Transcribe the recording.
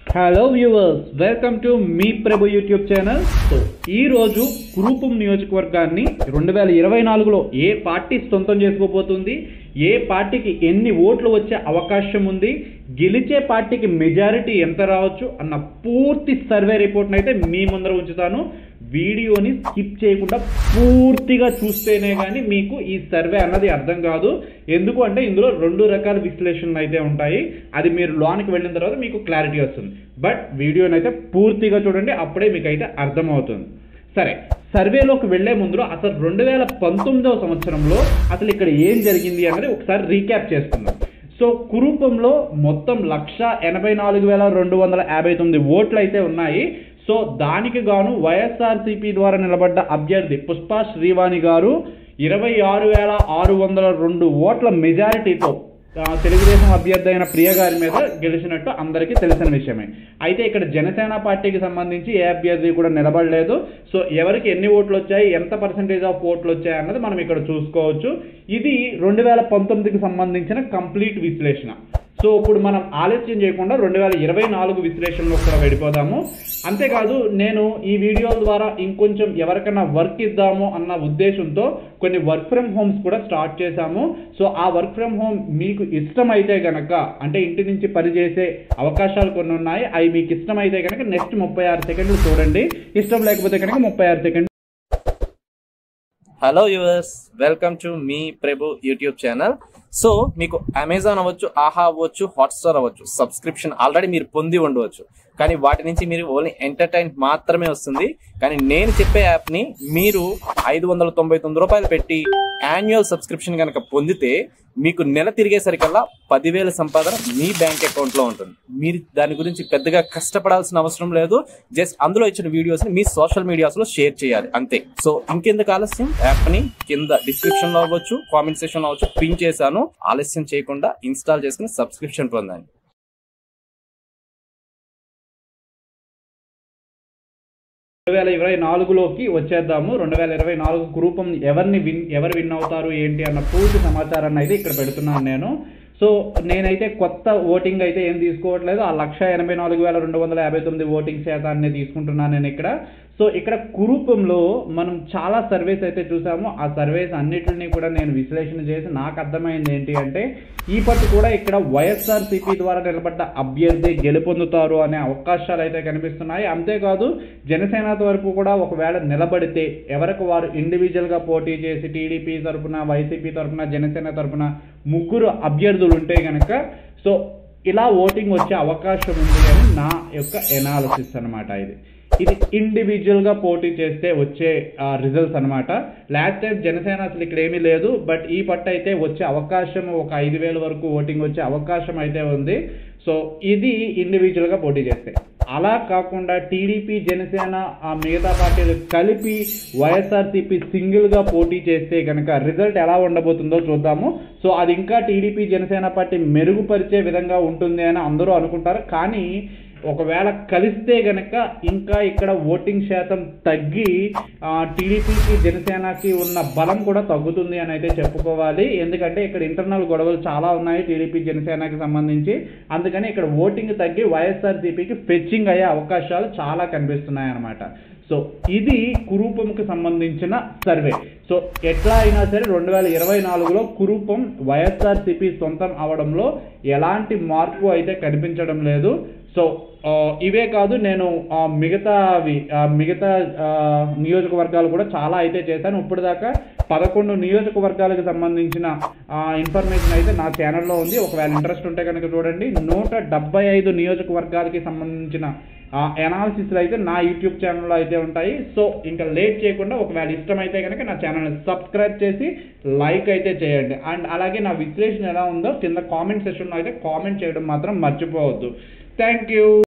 hello viewers welcome to మీ Prabhu YouTube channel so ఈ రోజు కురూపం నియోజకవర్గాన్ని రెండు వేల ఇరవై నాలుగులో ఏ పార్టీ సొంతం చేసుకోబోతుంది ఏ పార్టీకి ఎన్ని ఓట్లు వచ్చే అవకాశం ఉంది గెలిచే పార్టీకి మెజారిటీ ఎంత రావచ్చు అన్న పూర్తి సర్వే రిపోర్ట్ని అయితే మీ ముందర ఉంచుతాను వీడియోని స్కిప్ చేయకుండా పూర్తిగా చూస్తేనే కానీ మీకు ఈ సర్వే అన్నది అర్థం కాదు ఎందుకు అంటే ఇందులో రెండు రకాల విశ్లేషణలు అయితే ఉంటాయి అది మీరు లోనికి వెళ్ళిన తర్వాత మీకు క్లారిటీ వస్తుంది బట్ వీడియోని అయితే పూర్తిగా చూడండి అప్పుడే మీకు అయితే అర్థమవుతుంది సరే సర్వేలోకి వెళ్లే ముందు అసలు రెండు వేల పంతొమ్మిదవ సంవత్సరంలో అసలు ఇక్కడ ఏం జరిగింది అన్నది ఒకసారి రీక్యాప్ చేసుకుందాం సో కురూపంలో మొత్తం లక్ష ఎనభై నాలుగు వేల రెండు వందల యాభై తొమ్మిది ఓట్లు అయితే ఉన్నాయి సో దానికి గాను వైఎస్ఆర్సీపీ ద్వారా నిలబడ్డ అభ్యర్థి పుష్ప శ్రీవాణి గారు ఇరవై ఆరు వేల ఆరు వందల రెండు ఓట్ల మెజారిటీతో ఆ, తెలుగుదేశం అభ్యర్థి అయిన ప్రియ గారి మీద గెలిచినట్టు అందరికీ తెలిసిన విషయమే అయితే ఇక్కడ జనసేన పార్టీకి సంబంధించి ఏ అభ్యర్థి కూడా నిలబడలేదు సో ఎవరికి ఎన్ని ఓట్లు వచ్చాయి ఎంత పర్సంటేజ్ ఆఫ్ ఓట్లు వచ్చాయి అన్నది మనం ఇక్కడ చూసుకోవచ్చు ఇది రెండు వేల పంతొమ్మిదికి సంబంధించిన కంప్లీట్ విశ్లేషణ సో ఇప్పుడు మనం ఆలస్యం చేయకుండా రెండు వేల ఇరవై నాలుగు విశ్లేషణలో కూడా వెళ్ళిపోదాము అంతేకాదు నేను ఈ వీడియోల ద్వారా ఇంకొంచెం ఎవరికైనా వర్క్ ఇద్దాము అన్న ఉద్దేశంతో కొన్ని వర్క్ ఫ్రమ్ హోమ్స్ కూడా స్టార్ట్ చేశాము సో ఆ వర్క్ ఫ్రమ్ హోమ్ మీకు ఇష్టమైతే గనక అంటే ఇంటి నుంచి పనిచేసే అవకాశాలు కొన్ని ఉన్నాయి అవి మీకు ఇష్టమైతే కనుక నెక్స్ట్ ముప్పై ఆరు సెకండ్లు చూడండి ఇష్టం లేకపోతే కనుక ముప్పై ఆరు సెకండ్లు హలో యూవర్స్ వెల్కమ్ టు మీ ప్రభు యూట్యూబ్ ఛానల్ సో మీకు అమెజాన్ అవ్వచ్చు ఆహా అవ్వచ్చు హాట్స్టార్ అవ్వచ్చు సబ్స్క్రిప్షన్ ఆల్రెడీ మీరు పొంది ఉండవచ్చు కానీ వాటి నుంచి మీరు ఓన్లీ ఎంటర్టైన్ మాత్రమే వస్తుంది కానీ నేను చెప్పే యాప్ని మీరు ఐదు వందల తొంభై తొమ్మిది రూపాయలు పెట్టి యాన్యువల్ సబ్స్క్రిప్షన్ కనుక పొందితే మీకు నెల తిరిగేసరికల్లా పదివేల సంపాదన మీ బ్యాంక్ అకౌంట్ లో ఉంటుంది మీరు దాని గురించి పెద్దగా కష్టపడాల్సిన అవసరం లేదు జస్ట్ అందులో ఇచ్చిన వీడియోస్ ని మీ సోషల్ మీడియాస్ లో షేర్ చేయాలి అంతే సో ఇంకెందుకు ఆలస్యం యాప్ ని కింద డిస్క్రిప్షన్ లో అవ్వచ్చు కామెంట్ సెక్షన్ లో అవ్వచ్చు పిన్ చేశాను ఆలస్యం చేయకుండా ఇన్స్టాల్ చేసుకుని సబ్స్క్రిప్షన్ పొందండి రెండు వేల ఇరవై నాలుగులోకి వచ్చేద్దాము రెండు వేల ఇరవై నాలుగు గ్రూపం ఎవరిని విన్ ఎవరు విన్ అవుతారు ఏంటి అన్న పూర్తి సమాచారాన్ని అయితే ఇక్కడ పెడుతున్నాను నేను సో నేనైతే కొత్త ఓటింగ్ అయితే ఏం తీసుకోవట్లేదు ఆ లక్ష ఎనభై నాలుగు వేల రెండు వందల యాభై తొమ్మిది ఓటింగ్ శాతాన్ని తీసుకుంటున్నాను నేను ఇక్కడ సో ఇక్కడ కురూపంలో మనం చాలా సర్వేస్ అయితే చూసాము ఆ సర్వేస్ అన్నిటిని కూడా నేను విశ్లేషణ చేసి నాకు అర్థమైంది ఏంటి అంటే ఈ పట్టు కూడా ఇక్కడ వైఎస్ఆర్సీపీ ద్వారా నిలబడ్డ అభ్యర్థి గెలుపొందుతారు అనే అవకాశాలు అయితే కనిపిస్తున్నాయి అంతేకాదు జనసేన వరకు కూడా ఒకవేళ నిలబడితే ఎవరికి వారు ఇండివిజువల్గా పోటీ చేసి టీడీపీ తరపున వైసీపీ తరపున జనసేన తరపున ముగ్గురు అభ్యర్థులు ఉంటే కనుక సో ఇలా ఓటింగ్ వచ్చే అవకాశం ఉంది అని నా యొక్క ఎనాలిసిస్ అన్నమాట ఇది ఇది ఇండివిజువల్గా పోటీ చేస్తే వచ్చే రిజల్ట్స్ అన్నమాట లాస్ట్ టైం జనసేన అసలు ఇక్కడ ఏమీ లేదు బట్ ఈ పట్టు అయితే వచ్చే అవకాశం ఒక ఐదు వేల వరకు ఓటింగ్ వచ్చే అవకాశం అయితే ఉంది సో ఇది ఇండివిజువల్గా పోటీ చేస్తే అలా కాకుండా టీడీపీ జనసేన ఆ మిగతా పార్టీలు కలిపి వైఎస్ఆర్సీపీ సింగిల్గా పోటీ చేస్తే కనుక రిజల్ట్ ఎలా ఉండబోతుందో చూద్దాము సో అది ఇంకా టీడీపీ జనసేన పార్టీ మెరుగుపరిచే విధంగా ఉంటుంది అని అందరూ అనుకుంటారు కానీ ఒకవేళ కలిస్తే గనక ఇంకా ఇక్కడ ఓటింగ్ శాతం తగ్గి ఆ, టీడీపీకి జనసేనకి ఉన్న బలం కూడా తగ్గుతుంది అని అయితే చెప్పుకోవాలి ఎందుకంటే ఇక్కడ ఇంటర్నల్ గొడవలు చాలా ఉన్నాయి టీడీపీ జనసేనకి సంబంధించి అందుకని ఇక్కడ ఓటింగ్ తగ్గి వైఎస్ఆర్సీపీకి ఫెచ్చింగ్ అయ్యే అవకాశాలు చాలా కనిపిస్తున్నాయి అన్నమాట సో ఇది కురూపంకి సంబంధించిన సర్వే సో ఎట్లా అయినా సరే రెండు వేల ఇరవై నాలుగులో కురూపం వైఎస్ఆర్సీపీ సొంతం అవడంలో ఎలాంటి మార్పు అయితే కనిపించడం లేదు సో ఆ, ఇవే కాదు నేను ఆ, మిగతావి ఆ, మిగతా ఆ, నియోజకవర్గాలు కూడా చాలా అయితే చేశాను ఇప్పుడు దాకా పదకొండు నియోజకవర్గాలకు సంబంధించిన ఇన్ఫర్మేషన్ అయితే నా ఛానల్లో ఉంది ఒకవేళ ఇంట్రెస్ట్ ఉంటే కనుక చూడండి నూట డెబ్బై ఐదు నియోజకవర్గాలకి సంబంధించిన ఎనాలిసిస్ అయితే నా యూట్యూబ్ ఛానల్లో అయితే ఉంటాయి సో ఇంకా లేట్ చేయకుండా ఒకవేళ ఇష్టమైతే కనుక నా ఛానల్ని సబ్స్క్రైబ్ చేసి లైక్ అయితే చేయండి అండ్ అలాగే నా విశ్లేషణ ఎలా ఉందో కింద కామెంట్ సెక్షన్లో అయితే కామెంట్ చేయడం మాత్రం మర్చిపోవద్దు థ్యాంక్ యూ